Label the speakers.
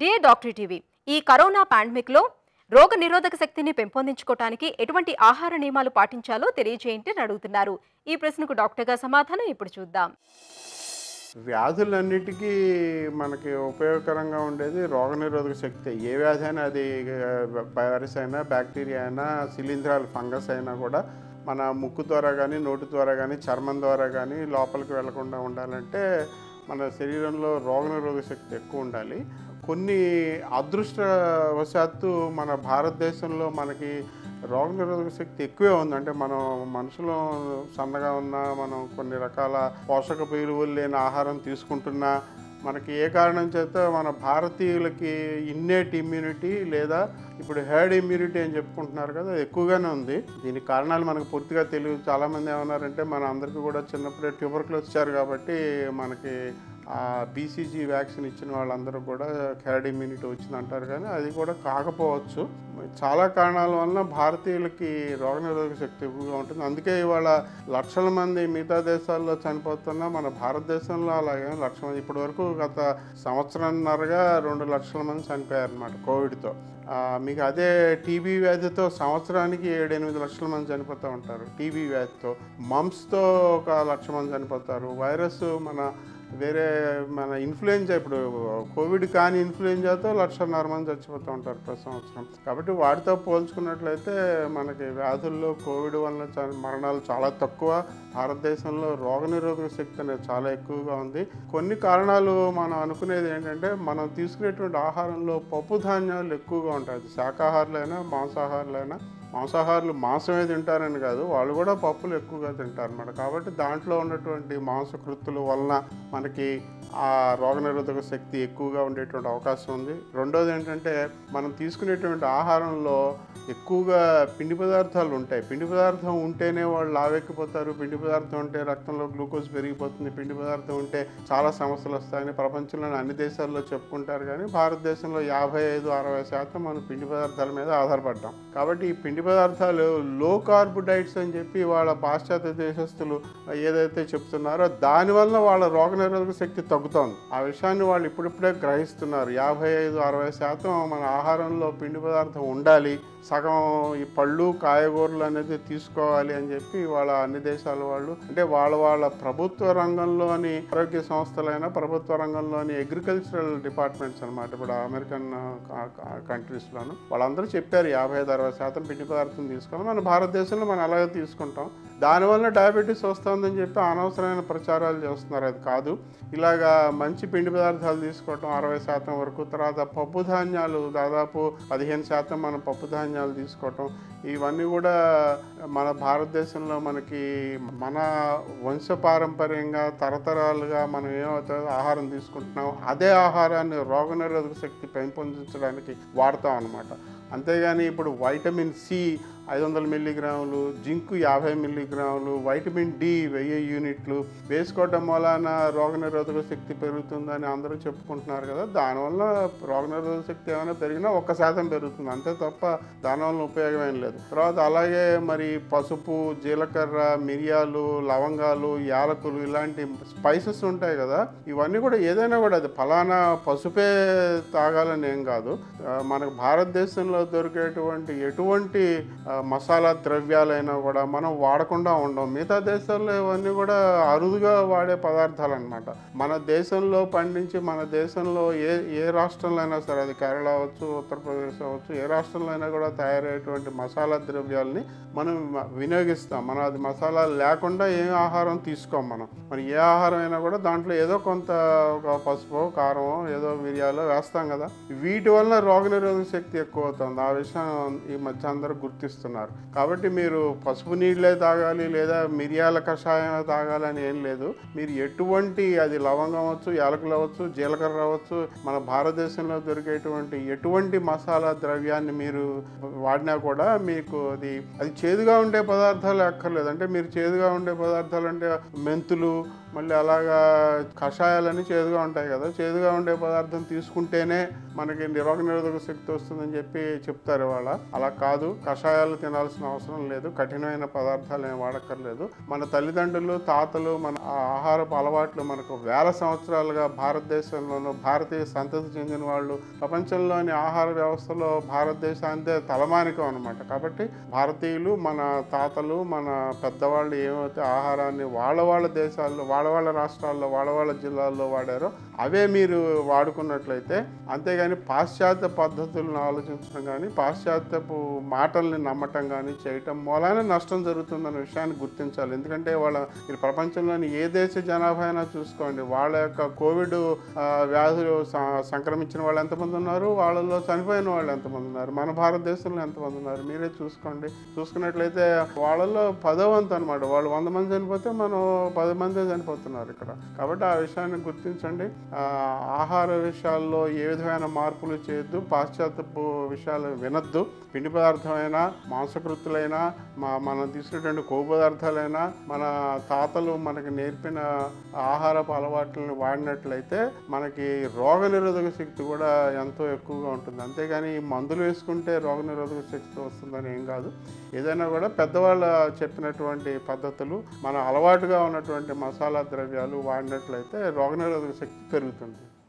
Speaker 1: dear doctor TV ఈ corona pandemic లో రోగ నిరోధక శక్తిని పెంపొందించుకోవటానికి ఎటువంటి ఆహార నియమాలు పాటించాలో తెలియజేయండి అని అడుగుతున్నారు ఈ ప్రశ్నకు డాక్టర్గా సమాధానం ఇప్పుడు చూద్దాం
Speaker 2: వ్యాధులన్నిటికీ మనకి ఉపయోగకరంగా ఉండేది రోగనిరోధక శక్తి ఏ వ్యాధి అయినా అది వైరస్ అయినా బ్యాక్టీరియా అయినా శిలీంధ్రాలు ఫంగస్ అయినా కూడా మన ముక్కు ద్వారా కానీ నోటి ద్వారా కానీ చర్మం ద్వారా కానీ లోపలికి వెళ్లకుండా ఉండాలంటే మన శరీరంలో రోగనిరోధక శక్తి ఎక్కువ ఉండాలి కొన్ని అదృష్టవశాత్తు మన భారతదేశంలో మనకి రోగనిరోధక శక్తి ఎక్కువే ఉంది అంటే మనం మనుషులు సన్నగా ఉన్నా మనం కొన్ని రకాల పోషక విలువలు లేని ఆహారం తీసుకుంటున్నా మనకి ఏ కారణం చేత మన భారతీయులకి ఇన్నేట్ ఇమ్యూనిటీ లేదా ఇప్పుడు హెర్డ్ ఇమ్యూనిటీ అని చెప్పుకుంటున్నారు కదా అది ఎక్కువగానే ఉంది దీనికి కారణాలు మనకు పూర్తిగా తెలియదు చాలామంది ఏమన్నారంటే మన అందరికీ కూడా చిన్నప్పుడే ట్యూబర్కులోస్ వచ్చారు కాబట్టి మనకి ఆ బీసీజీ వ్యాక్సిన్ ఇచ్చిన వాళ్ళందరూ కూడా హెర్డ్ ఇమ్యూనిటీ వచ్చింది అంటారు కానీ అది కూడా కాకపోవచ్చు చాలా కారణాల వలన భారతీయులకి రోగనిరోధక శక్తి ఎక్కువగా ఉంటుంది అందుకే ఇవాళ లక్షల మంది మిగతా దేశాల్లో చనిపోతున్నా మన భారతదేశంలో అలాగే లక్ష మంది ఇప్పటి వరకు గత సంవత్సరంన్నరగా రెండు లక్షల మంది చనిపోయారు అనమాట కోవిడ్తో ఆ, మీకు అదే టీబీ వ్యాధితో సంవత్సరానికి ఏడు ఎనిమిది లక్షల మంది చనిపోతూ ఉంటారు టీబీ వ్యాధితో మమ్స్తో ఒక లక్ష మంది చనిపోతారు వైరస్ మన వేరే మన ఇన్ఫ్లుయెంజా ఇప్పుడు కోవిడ్ కాని ఇన్ఫ్లుయెంజాతో లక్షన్నర మంది చచ్చిపోతూ ఉంటారు ప్రతి సంవత్సరం కాబట్టి వాటితో పోల్చుకున్నట్లయితే మనకి వ్యాధుల్లో కోవిడ్ వల్ల చ- మరణాలు చాలా తక్కువ భారతదేశంలో రోగనిరోధక శక్తి అనేది చాలా ఎక్కువగా ఉంది కొన్ని కారణాలు మనం అనుకునేది ఏంటంటే మనం తీసుకునేటువంటి ఆహారంలో పప్పు ధాన్యాలు ఎక్కువగా ఉంటాయి అది శాకాహారులైనా మాంసాహారులైనా మాంసాహారులు మాంసమే తింటారని కాదు వాళ్ళు కూడా పప్పులు ఎక్కువగా తింటారు అన్నమాట కాబట్టి దాంట్లో ఉన్నటువంటి మాంసకృత్తుల వలన మనకి ఆ రోగనిరోధక శక్తి ఎక్కువగా ఉండేటువంటి అవకాశం ఉంది రెండోది ఏంటంటే మనం తీసుకునేటువంటి ఆహారంలో ఎక్కువగా పిండి పదార్థాలు ఉంటాయి పిండి పదార్థం ఉంటేనే వాళ్ళు లావెక్కిపోతారు పిండి పదార్థం ఉంటే రక్తంలో గ్లూకోజ్ పెరిగిపోతుంది పిండి పదార్థం ఉంటే చాలా సమస్యలు వస్తాయని ప్రపంచంలోని అన్ని దేశాల్లో చెప్పుకుంటారు కానీ భారతదేశంలో యాభై ఐదు అరవై శాతం మనం పిండి పదార్థాల మీద ఆధారపడ్డాం కాబట్టి ఈ పిండి పదార్థాలు లో కార్బ్ డైట్స్ అని చెప్పి వాళ్ళ పాశ్చాత్య దేశస్తులు ఏదైతే చెప్తున్నారో దానివల్ల వాళ్ళ రోగనిరోధక శక్తి తగ్గుతోంది ఆ విషయాన్ని వాళ్ళు ఇప్పుడిప్పుడే గ్రహిస్తున్నారు యాభై ఐదు అరవై శాతం మన ఆహారంలో పిండి పదార్థం ఉండాలి సగం ఈ పళ్ళు కాయగూరలు అనేది తీసుకోవాలి అని చెప్పి వాళ్ళ అన్ని దేశాల వాళ్ళు అంటే వాళ్ళ వాళ్ళ ప్రభుత్వ రంగంలోని ఆరోగ్య సంస్థలైన ప్రభుత్వ రంగంలోని అగ్రికల్చరల్ డిపార్ట్మెంట్స్ అనమాట ఇప్పుడు అమెరికన్ కంట్రీస్లోను వాళ్ళందరూ చెప్పారు యాభై ఐదు అరవై శాతం పిండి పదార్థం తీసుకోవాలి మన భారతదేశంలో మనం అలాగే తీసుకుంటాం దానివల్ల డయాబెటీస్ వస్తుందని చెప్పి అనవసరమైన ప్రచారాలు చేస్తున్నారు అది కాదు ఇలాగా మంచి పిండి పదార్థాలు తీసుకోవటం అరవై శాతం వరకు తర్వాత పప్పు ధాన్యాలు దాదాపు పదిహేను శాతం మనం పప్పు ధాన్యాలు తీసుకోవటం ఇవన్నీ కూడా మన భారతదేశంలో మనకి మన వంశపారంపర్యంగా తరతరాలుగా మనం ఏమవుతుందో ఆహారం తీసుకుంటున్నాం అదే ఆహారాన్ని రోగనిరోధక శక్తి పెంపొందించడానికి వాడతాం అనమాట అంతేగాని ఇప్పుడు వైటమిన్ సి ఐదు వందల మిల్లీగ్రాములు జింకు యాభై మిల్లీగ్రాములు వైటమిన్ డి వెయ్యి యూనిట్లు వేసుకోవటం వలన రోగనిరోధక శక్తి పెరుగుతుందని అందరూ చెప్పుకుంటున్నారు కదా దానివల్ల రోగనిరోధక శక్తి ఏమైనా పెరిగినా ఒక్క శాతం పెరుగుతుంది అంతే తప్ప దానివల్ల ఉపయోగం ఏం లేదు తర్వాత అలాగే మరి పసుపు జీలకర్ర మిరియాలు లవంగాలు యాలకులు ఇలాంటి స్పైసెస్ ఉంటాయి కదా ఇవన్నీ కూడా ఏదైనా కూడా అది ఫలానా పసుపే తాగాలని ఏం కాదు ఆ, మనకు భారతదేశంలో దొరికేటువంటి ఎటువంటి ఆ, మసాలా ద్రవ్యాలైనా కూడా మనం వాడకుండా ఉండం మిగతా దేశాల్లో ఇవన్నీ కూడా అరుదుగా వాడే పదార్థాలు అనమాట మన దేశంలో పండించి మన దేశంలో ఏ ఏ రాష్ట్రంలో అయినా సరే అది కేరళ అవ్వచ్చు ఉత్తరప్రదేశ్ అవ్వచ్చు ఏ రాష్ట్రంలో అయినా కూడా తయారయ్యేటువంటి మసాలా ద్రవ్యాలని మనం వినియోగిస్తాం మనం అది మసాలా లేకుండా ఏ ఆహారం తీసుకోం మనం మరి ఏ ఆహారం అయినా కూడా దాంట్లో ఏదో కొంత ఒక పసుపు కారం ఏదో మిరియాలో వేస్తాం కదా వీటి వల్ల రోగనిరోధక శక్తి ఎక్కువ అవుతుంది ఆ విషయం ఈ మధ్య అందరూ గుర్తిస్తున్నారు కాబట్టి మీరు పసుపు నీళ్ళే తాగాలి లేదా మిరియాల కషాయం తాగాలని ఏం లేదు మీరు ఎటువంటి అది లవంగం అవ్వచ్చు యాలకులు అవ్వచ్చు జీలకర్ర అవ్వచ్చు మన భారతదేశంలో దొరికేటువంటి ఎటువంటి మసాలా ద్రవ్యాన్ని మీరు వాడినా కూడా మీకు అది అది చేదుగా ఉండే పదార్థాలు అక్కర్లేదు అంటే మీరు చేదుగా ఉండే పదార్థాలు అంటే మెంతులు మళ్ళీ అలాగా కషాయాలన్నీ చేదుగా ఉంటాయి కదా చేదుగా ఉండే పదార్థం తీసుకుంటేనే మనకి నిరోగ నిరోధక శక్తి వస్తుందని చెప్పి చెప్తారు వాళ్ళ అలా కాదు కషాయాలు తినాల్సిన అవసరం లేదు కఠినమైన పదార్థాలు ఏం వాడక్కర్లేదు మన తల్లిదండ్రులు తాతలు మన ఆ ఆహారపు అలవాట్లు మనకు వేల సంవత్సరాలుగా భారతదేశంలోనూ భారతీయ సంతతి చెందిన వాళ్ళు ప్రపంచంలోని ఆహార వ్యవస్థలో భారతదేశాంతే తలమానికం అనమాట కాబట్టి భారతీయులు మన తాతలు మన పెద్దవాళ్ళు ఏమైతే ఆహారాన్ని వాళ్ళ వాళ్ళ దేశాల్లో వాళ్ళ వాళ్ళ రాష్ట్రాల్లో వాళ్ళ వాళ్ళ జిల్లాల్లో వాడారో అవే మీరు వాడుకున్నట్లయితే అంతేగాని పాశ్చాత్య పద్ధతులను ఆలోచించడం కానీ పాశ్చాత్యపు మాటల్ని నమ్మటం కానీ చేయటం మూలాన నష్టం జరుగుతుందన్న విషయాన్ని గుర్తించాలి ఎందుకంటే వాళ్ళ మీరు ప్రపంచంలోని ఏ దేశ జనాభా అయినా చూసుకోండి వాళ్ళ యొక్క కోవిడ్ ఆ, వ్యాధులు స- సంక్రమించిన వాళ్ళు ఎంతమంది ఉన్నారు వాళ్ళలో చనిపోయిన వాళ్ళు ఎంతమంది ఉన్నారు మన భారతదేశంలో ఎంతమంది ఉన్నారు మీరే చూసుకోండి చూసుకున్నట్లయితే వాళ్ళలో పదో వంతు అనమాట వాళ్ళు వంద మంది చనిపోతే మనం పది మంది చనిపోతున్నారు ఇక్కడ కాబట్టి ఆ విషయాన్ని గుర్తించండి ఆ, ఆహార విషయాల్లో ఏ విధమైన మార్పులు చేయొద్దు పాశ్చాత్యపు విషయాలు వినొద్దు పిండి పదార్థమైనా మాంసకృతులైనా మా మనం తీసుకునేటువంటి కొవ్వు పదార్థాలైనా మన తాతలు మనకి నేర్పిన ఆహారపు అలవాట్లను వాడినట్లయితే మనకి రోగ నిరోధక శక్తి కూడా ఎంతో ఎక్కువగా ఉంటుంది అంతేగాని ఈ మందులు వేసుకుంటే రోగ నిరోధక శక్తి వస్తుందని ఏం కాదు ఏదైనా కూడా పెద్దవాళ్ళ చెప్పినటువంటి పద్ధతులు మన అలవాటుగా ఉన్నటువంటి మసాలా ద్రవ్యాలు వాడినట్లయితే రోగ నిరోధక శక్తి పెరుగుతుంది